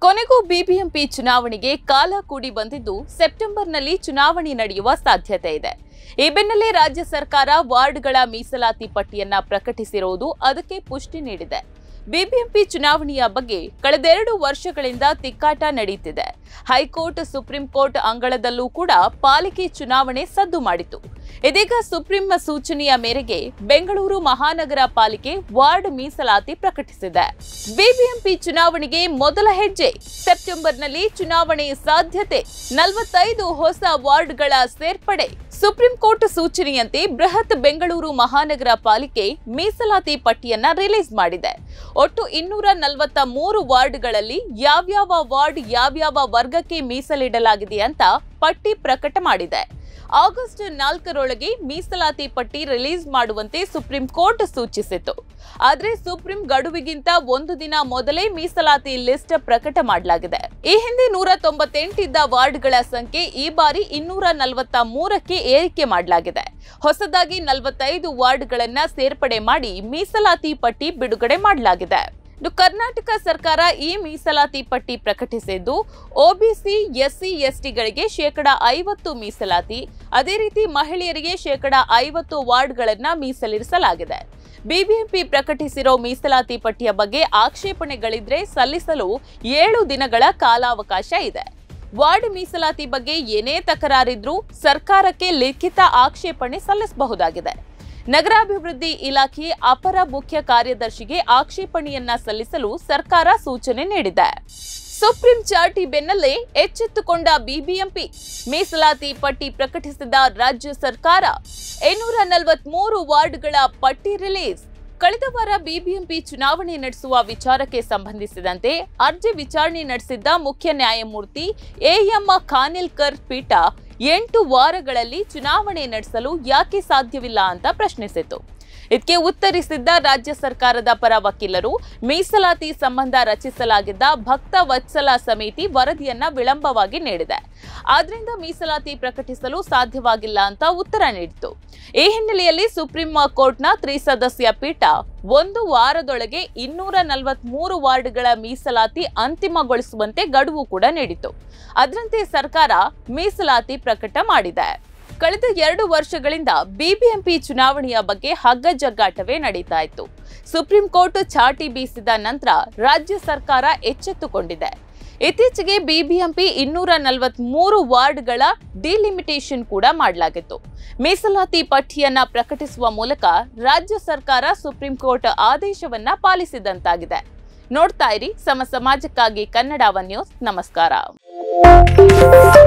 ಕೊನೆಗೂ ಬಿಬಿಎಂಪಿ ಚುನಾವಣೆಗೆ ಕಾಲ ಕೂಡಿ ಬಂದಿದ್ದು ಸೆಪ್ಟೆಂಬರ್ನಲ್ಲಿ ಚುನಾವಣೆ ನಡೆಯುವ ಸಾಧ್ಯತೆ ಇದೆ ಈ ಬೆನ್ನಲ್ಲೇ ರಾಜ್ಯ ಸರ್ಕಾರ ವಾರ್ಡ್ಗಳ ಮೀಸಲಾತಿ ಪಟ್ಟಿಯನ್ನ ಪ್ರಕಟಿಸಿರುವುದು ಅದಕ್ಕೆ ಪುಷ್ಟಿ ನೀಡಿದೆ ಬಿಬಿಎಂಪಿ ಚುನಾವಣೆಯ ಬಗ್ಗೆ ಕಳೆದೆರಡು ವರ್ಷಗಳಿಂದ ತಿಕ್ಕಾಟ ನಡೆಯುತ್ತಿದೆ ಹೈಕೋರ್ಟ್ ಸುಪ್ರೀಂ ಕೋರ್ಟ್ ಅಂಗಳದಲ್ಲೂ ಕೂಡ ಪಾಲಿಕೆ ಚುನಾವಣೆ ಸದ್ದು ಮಾಡಿತು ಇದೀಗ ಸುಪ್ರೀಂ ಸೂಚನೆಯ ಮೇರೆಗೆ ಬೆಂಗಳೂರು ಮಹಾನಗರ ಪಾಲಿಕೆ ವಾರ್ಡ್ ಮೀಸಲಾತಿ ಪ್ರಕಟಿಸಿದೆ ಬಿಬಿಎಂಪಿ ಚುನಾವಣೆಗೆ ಮೊದಲ ಹೆಜ್ಜೆ ಸೆಪ್ಟೆಂಬರ್ನಲ್ಲಿ ಚುನಾವಣೆ ಸಾಧ್ಯತೆ ನಲವತ್ತೈದು ಹೊಸ ವಾರ್ಡ್ಗಳ ಸೇರ್ಪಡೆ ಸುಪ್ರೀಂ ಕೋರ್ಟ್ ಸೂಚನೆಯಂತೆ ಬೃಹತ್ ಬೆಂಗಳೂರು ಮಹಾನಗರ ಪಾಲಿಕೆ ಮೀಸಲಾತಿ ಪಟ್ಟಿಯನ್ನ ರಿಲೀಸ್ ಮಾಡಿದೆ ಒಟ್ಟು ಇನ್ನೂರ ನಲವತ್ತ ಮೂರು ವಾರ್ಡ್ಗಳಲ್ಲಿ ಯಾವ್ಯಾವ ವಾರ್ಡ್ ಯಾವ್ಯಾವ ವರ್ಗಕ್ಕೆ ಮೀಸಲಿಡಲಾಗಿದೆ ಅಂತ ಪಟ್ಟಿ ಪ್ರಕಟ ಮಾಡಿದೆ ಆಗಸ್ಟ್ ನಾಲ್ಕರೊಳಗೆ ಮೀಸಲಾತಿ ಪಟ್ಟಿ ರಿಲೀಸ್ ಮಾಡುವಂತೆ ಸುಪ್ರೀಂ ಕೋರ್ಟ್ ಸೂಚಿಸಿತ್ತು ಆದರೆ ಸುಪ್ರೀಂ ಗಡುವಿಗಿಂತ ಒಂದು ದಿನ ಮೊದಲೇ ಮೀಸಲಾತಿ ಲಿಸ್ಟ್ ಪ್ರಕಟ ಮಾಡಲಾಗಿದೆ ಈ ಹಿಂದೆ ನೂರ ತೊಂಬತ್ತೆಂಟಿದ್ದ ವಾರ್ಡ್ಗಳ ಸಂಖ್ಯೆ ಈ ಬಾರಿ ಇನ್ನೂರ ನಲವತ್ತ ಮೂರಕ್ಕೆ ಏರಿಕೆ ಮಾಡಲಾಗಿದೆ ಹೊಸದಾಗಿ ನಲವತ್ತೈದು ವಾರ್ಡ್ಗಳನ್ನ ಸೇರ್ಪಡೆ ಮಾಡಿ ಮೀಸಲಾತಿ ಪಟ್ಟಿ ಬಿಡುಗಡೆ ಮಾಡಲಾಗಿದೆ ಇನ್ನು ಕರ್ನಾಟಕ ಸರ್ಕಾರ ಈ ಮೀಸಲಾತಿ ಪಟ್ಟಿ ಪ್ರಕಟಿಸಿದ್ದು ಒಬಿಸಿ ಎಸ್ಸಿ ಎಸ್ಟಿಗಳಿಗೆ ಶೇಕಡ ಐವತ್ತು ಮೀಸಲಾತಿ ಅದೇ ರೀತಿ ಮಹಿಳೆಯರಿಗೆ ಶೇಕಡ ಐವತ್ತು ವಾರ್ಡ್ಗಳನ್ನ ಮೀಸಲಿರಿಸಲಾಗಿದೆ ಬಿಬಿಎಂಪಿ ಪ್ರಕಟಿಸಿರೋ ಮೀಸಲಾತಿ ಪಟ್ಟಿಯ ಬಗ್ಗೆ ಆಕ್ಷೇಪಣೆಗಳಿದ್ರೆ ಸಲ್ಲಿಸಲು ಏಳು ದಿನಗಳ ಕಾಲಾವಕಾಶ ಇದೆ ವಾರ್ಡ್ ಮೀಸಲಾತಿ ಬಗ್ಗೆ ಏನೇ ತಕರಾರಿದ್ರೂ ಸರ್ಕಾರಕ್ಕೆ ಲಿಖಿತ ಆಕ್ಷೇಪಣೆ ಸಲ್ಲಿಸಬಹುದಾಗಿದೆ ನಗರಾಭಿವೃದ್ಧಿ ಇಲಾಖೆ ಅಪರ ಮುಖ್ಯ ಕಾರ್ಯದರ್ಶಿಗೆ ಆಕ್ಷೇಪಣೆಯನ್ನ ಸಲ್ಲಿಸಲು ಸರ್ಕಾರ ಸೂಚನೆ ನೀಡಿದೆ ಸುಪ್ರೀಂ ಚಾಟಿ ಬೆನ್ನಲ್ಲೇ ಎಚ್ಚೆತ್ತುಕೊಂಡ ಬಿಬಿಎಂಪಿ ಮೀಸಲಾತಿ ಪಟ್ಟಿ ಪ್ರಕಟಿಸಿದ ರಾಜ್ಯ ಸರ್ಕಾರ ಇನ್ನೂರ ನಲವತ್ಮೂರು ವಾರ್ಡ್ಗಳ ಪಟ್ಟಿ ರಿಲೀಸ್ ಕಳೆದ ವಾರ ಬಿಬಿಎಂಪಿ ಚುನಾವಣೆ ನಡೆಸುವ ವಿಚಾರಕ್ಕೆ ಸಂಬಂಧಿಸಿದಂತೆ ಅರ್ಜಿ ವಿಚಾರಣೆ ನಡೆಸಿದ್ದ ಮುಖ್ಯ ನ್ಯಾಯಮೂರ್ತಿ ಎಎಂ ಖಾನಿಲ್ಕರ್ ಪೀಠ ಎಂಟು ವಾರಗಳಲ್ಲಿ ಚುನಾವಣೆ ನಡೆಸಲು ಯಾಕೆ ಸಾಧ್ಯವಿಲ್ಲ ಅಂತ ಪ್ರಶ್ನಿಸಿತು ಇದಕ್ಕೆ ಉತ್ತರಿಸಿದ್ದ ರಾಜ್ಯ ಸರ್ಕಾರದ ಪರ ವಕೀಲರು ಮೀಸಲಾತಿ ಸಂಬಂಧ ರಚಿಸಲಾಗಿದ್ದ ಭಕ್ತ ವತ್ಸಲ ಸಮಿತಿ ವರದಿಯನ್ನ ವಿಳಂಬವಾಗಿ ನೀಡಿದೆ ಆದ್ರಿಂದ ಮೀಸಲಾತಿ ಪ್ರಕಟಿಸಲು ಸಾಧ್ಯವಾಗಿಲ್ಲ ಅಂತ ಉತ್ತರ ನೀಡಿತು ಈ ಹಿನ್ನೆಲೆಯಲ್ಲಿ ಸುಪ್ರೀಂ ಕೋರ್ಟ್ನ ತ್ರಿಸದಸ್ಯ ಪೀಠ ಒಂದು ವಾರದೊಳಗೆ ಇನ್ನೂರ ನಲವತ್ಮೂರು ವಾರ್ಡ್ಗಳ ಮೀಸಲಾತಿ ಅಂತಿಮಗೊಳಿಸುವಂತೆ ಗಡುವು ಕೂಡ ನೀಡಿತು ಅದರಂತೆ ಸರ್ಕಾರ ಮೀಸಲಾತಿ ಪ್ರಕಟ ಮಾಡಿದೆ ಕಳೆದ ಎರಡು ವರ್ಷಗಳಿಂದ ಬಿಬಿಎಂಪಿ ಚುನಾವಣೆಯ ಬಗ್ಗೆ ಹಗ್ಗಜಗ್ಗಾಟವೇ ನಡೀತಾ ಇತ್ತು ಸುಪ್ರೀಂ ಕೋರ್ಟ್ ಚಾಟಿ ಬೀಸಿದ ನಂತರ ರಾಜ್ಯ ಸರ್ಕಾರ ಎಚ್ಚೆತ್ತುಕೊಂಡಿದೆ ಇತ್ತೀಚೆಗೆ ಬಿಬಿಎಂಪಿ ಇನ್ನೂರ ನಲವತ್ಮೂರು ವಾರ್ಡ್ಗಳ ಡಿಲಿಮಿಟೇಷನ್ ಕೂಡ ಮಾಡಲಾಗಿತ್ತು ಮೀಸಲಾತಿ ಪಟ್ಟಿಯನ್ನ ಪ್ರಕಟಿಸುವ ಮೂಲಕ ರಾಜ್ಯ ಸರ್ಕಾರ ಸುಪ್ರೀಂ ಕೋರ್ಟ್ ಆದೇಶವನ್ನ ಪಾಲಿಸಿದಂತಾಗಿದೆ ನೋಡ್ತಾ ಇರಿ ಸಮ ಸಮಾಜಕ್ಕಾಗಿ ಕನ್ನಡ ಒನ್ ನ್ಯೂಸ್ ನಮಸ್ಕಾರ